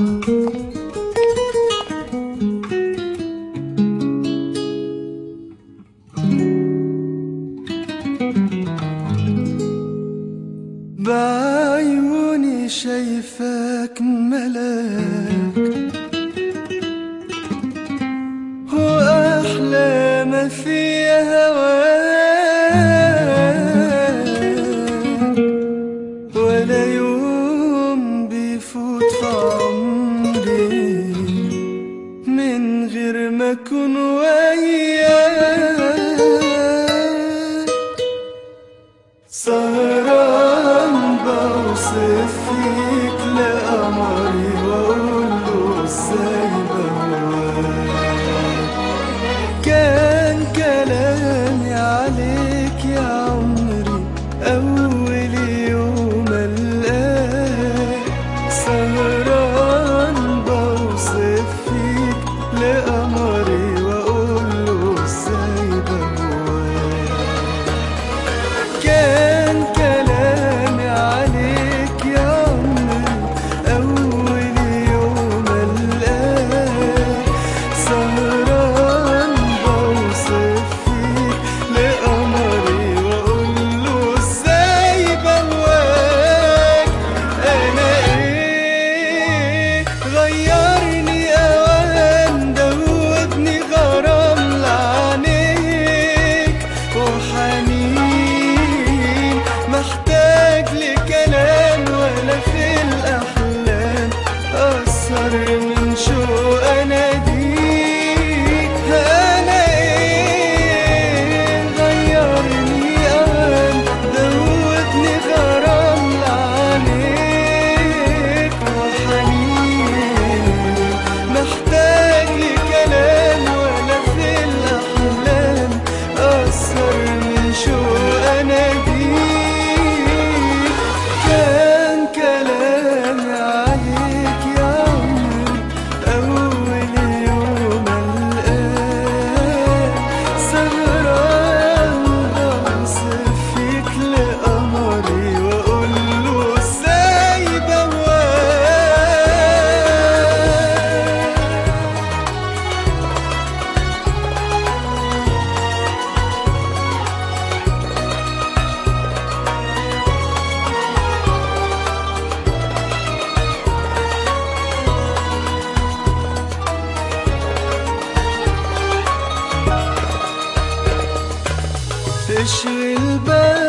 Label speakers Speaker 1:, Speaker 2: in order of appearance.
Speaker 1: بعيوني شايفك ملاك وأحلى ما فيها هواك ولا يوم بيفوت في عمري من غير ما أكون وياك سهران بوصف فيك لقمري واقول له ازاي بهواك كان كلامي عليك يا عمري اول يوم القاك سهران بوصف فيك لقمري واقول له ازاي بهواك كان كلامي عليك يا عمري أول يوم ألقاك سهران بوصف فيك لقمري وأقول له إزاي بهواك أنا إيه غيرني أوان دوبني غرام لعينيك وحنين محتاج لكلام ولا في الأحلام أثر من شوق أناديك أنا إيه غيرني أوان دوبني غرام لعينيك وحنين محتاج لكلام ولا في الأحلام أثر من شوق أناديك كان كلامي عليك يا عمري أول يوم ألقاك سهران بوصف فيك لقمري وأقول له إزاي بهواك تشغل بالك